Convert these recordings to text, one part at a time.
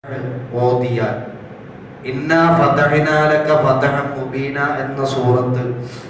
ഓതിയാൽ ഇന്നാ ഫതഹിനാലക ഫതഹൻ മുബീന എന്ന സൂറത്ത്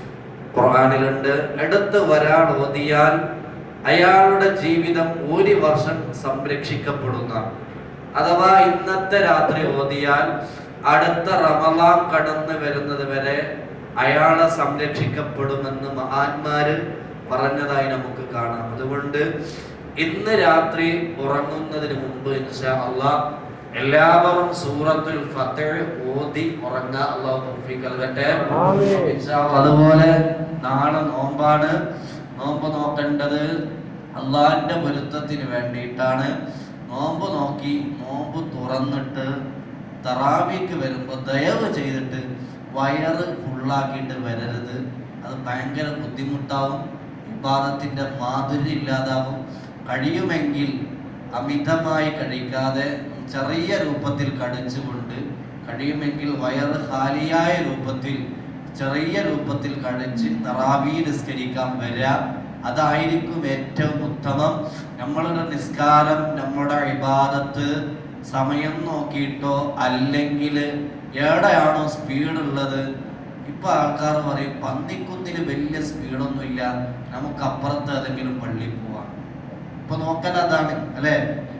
ഖുർആനിലുണ്ട് എടുത്ത് ഒരാൾ ഓതിയാൽ അയാളുടെ ജീവിതം ഒരു വർഷം സംരക്ഷിക്കപ്പെടുന്ന അഥവാ ഇന്നത്തെ രാത്രി ഓതിയാൽ അടുത്ത റമലാൻ കടന്നു വരുന്നത് വരെ അയാളെ സംരക്ഷിക്കപ്പെടുമെന്ന് മഹാന്മാര് പറഞ്ഞതായി നമുക്ക് കാണാം അതുകൊണ്ട് ഇന്ന് രാത്രി ഉറങ്ങുന്നതിന് മുമ്പ് ഇൻഷാ അള്ളാഹ് എല്ലാവരും സൂറത്തുൽ ഫത്തഹ് ഓതി ഉറങ്ങാ അള്ളാഹു തൗഫീഖ് നൽകട്ടെ ഇൻഷാ അള്ളാഹ് അതുപോലെ നാളെ നോമ്പാണ് നോമ്പ് നോക്കേണ്ടത് അള്ളാഹിന്റെ പൊരുത്തത്തിന് വേണ്ടിയിട്ടാണ് നോമ്പ് നോക്കി നോമ്പ് തുറന്നിട്ട് തറാവിക്ക് വരുമ്പോൾ ദയവ് ചെയ്തിട്ട് വയറ് ഫുള്ളാക്കിയിട്ട് വരരുത് അത് ഭയങ്കര ബുദ്ധിമുട്ടാവും വിവാദത്തിന്റെ മാധുര്യം ഇല്ലാതാവും കഴിയുമെങ്കിൽ അമിതമായി കഴിക്കാതെ ചെറിയ രൂപത്തിൽ കടിച്ചുകൊണ്ട് കഴിയുമെങ്കിൽ വയറ് ഖാലിയായ രൂപത്തിൽ ചെറിയ രൂപത്തിൽ കഴിച്ച് തറാവി നിസ്കരിക്കാൻ വരാം അതായിരിക്കും ഏറ്റവും ഉത്തമം നമ്മളുടെ നിസ്കാരം നമ്മുടെ ഇബാദത്ത് സമയം നോക്കിയിട്ടോ അല്ലെങ്കിൽ എവിടെയാണോ സ്പീഡ് ഉള്ളത് ഇപ്പൊ ആൾക്കാർ പറയും പന്നിക്കുന്നിന് വലിയ സ്പീഡൊന്നുമില്ല നമുക്ക് അപ്പുറത്ത് ഏതെങ്കിലും പള്ളിയിൽ പോവാം ഇപ്പൊ നോക്കൽ അതാണ് അല്ലേ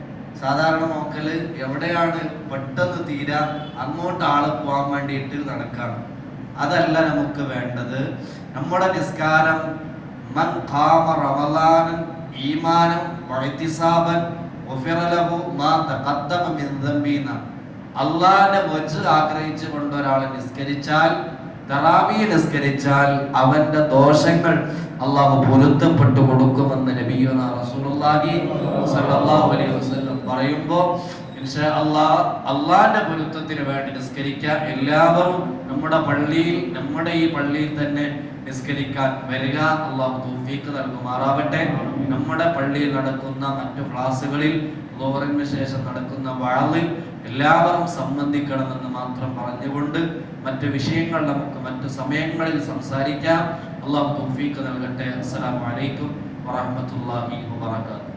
സാധാരണ നോക്കല് എവിടെയാണ് പെട്ടെന്ന് തീരാ അങ്ങോട്ട് ആള് പോകാൻ വേണ്ടിയിട്ട് നടക്കാണ് അതല്ല നമുക്ക് വേണ്ടത് നമ്മുടെ നിസ്കാരം മൻ ഖാമ റമളാനൻ ഈമാനം വഇത്തിസാബൻ ഗുഫിറ ലഹു മാ തഖദ്ദമ മിൻ ദംബി എന്നാണ്. അള്ളാഹിന്റെ വജ് ആഗ്രഹിച്ചു കൊണ്ട് ഒരാൾ നിസ്കരിച്ചാൽ തറാവി നിസ്കരിച്ചാൽ അവന്റെ ദോഷങ്ങൾ അള്ളാഹു പൊരുത്തപ്പെട്ടു കൊടുക്കുമെന്ന് നബിയുന റസൂലുള്ളാഹി സ്വല്ലല്ലാഹു അലൈഹി വസല്ലം പറയുമ്പോൾ ഇൻഷാ അള്ളാഹ് അള്ളാഹിന്റെ പൊരുത്തത്തിന് വേണ്ടി നിസ്കരിക്കാൻ എല്ലാവരും നമ്മുടെ പള്ളിയിൽ നമ്മുടെ ഈ പള്ളിയിൽ തന്നെ നിസ്കരിക്കാൻ വരിക അള്ളാഹു തൗഫീഖ് നൽകുമാറാവട്ടെ നമ്മുടെ പള്ളിയിൽ നടക്കുന്ന മറ്റു ക്ലാസ്സുകളിൽ ലോറിന് ശേഷം നടക്കുന്ന വാളിൽ എല്ലാവരും സംബന്ധിക്കണമെന്ന് മാത്രം പറഞ്ഞുകൊണ്ട് മറ്റു വിഷയങ്ങൾ നമുക്ക് മറ്റു സമയങ്ങളിൽ സംസാരിക്കാം അള്ളാഹു തൗഫീഖ് നൽകട്ടെ അസ്സലാമു അലൈക്കും വറഹ്മത്തുള്ളാഹി വബറകാതുഹു